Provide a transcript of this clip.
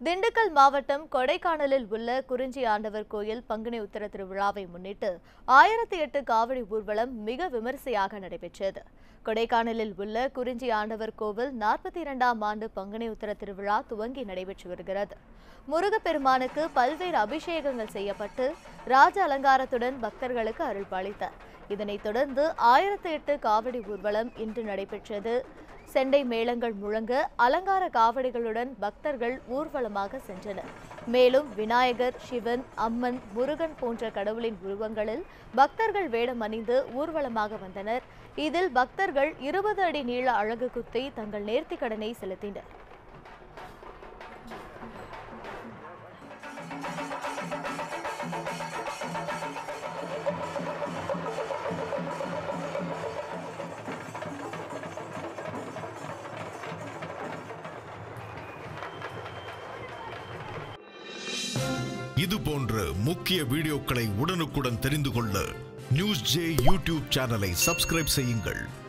திண்டுக்கல் மாவட்டம் கொடைக்கானலில் உள்ள குறிஞ்சி ஆண்டவர் கோயில் பங்குனி உத்திர திருவிழாவை முன்னிட்டு ஆயிரத்தி எட்டு காவடி ஊர்வலம் மிக விமரிசையாக நடைபெற்றது கொடைக்கானலில் உள்ள குறிஞ்சி ஆண்டவர் கோவில் நாற்பத்தி இரண்டாம் ஆண்டு பங்குனி உத்திர திருவிழா துவங்கி நடைபெற்று வருகிறது முருகப்பெருமானுக்கு பல்வேறு அபிஷேகங்கள் செய்யப்பட்டு ராஜ அலங்காரத்துடன் பக்தர்களுக்கு அருள்பாலித்தார் இதனைத் தொடர்ந்து ஆயிரத்தி எட்டு காவடி ஊர்வலம் இன்று நடைபெற்றது செண்டை மேளங்கள் முழங்க அலங்கார காவடிகளுடன் பக்தர்கள் ஊர்வலமாக சென்றனர் மேலும் விநாயகர் சிவன் அம்மன் முருகன் போன்ற கடவுளின் உருவங்களில் பக்தர்கள் வேடம் அணிந்து ஊர்வலமாக வந்தனர் இதில் பக்தர்கள் இருபது அடி நீள அழகு குத்தி தங்கள் நேர்த்திக் கடனை செலுத்தினர் இது போன்ற முக்கிய வீடியோக்களை உடனுக்குடன் தெரிந்து கொள்ள நியூஸ் ஜே யூடியூப் சேனலை சப்ஸ்கிரைப் செய்யுங்கள்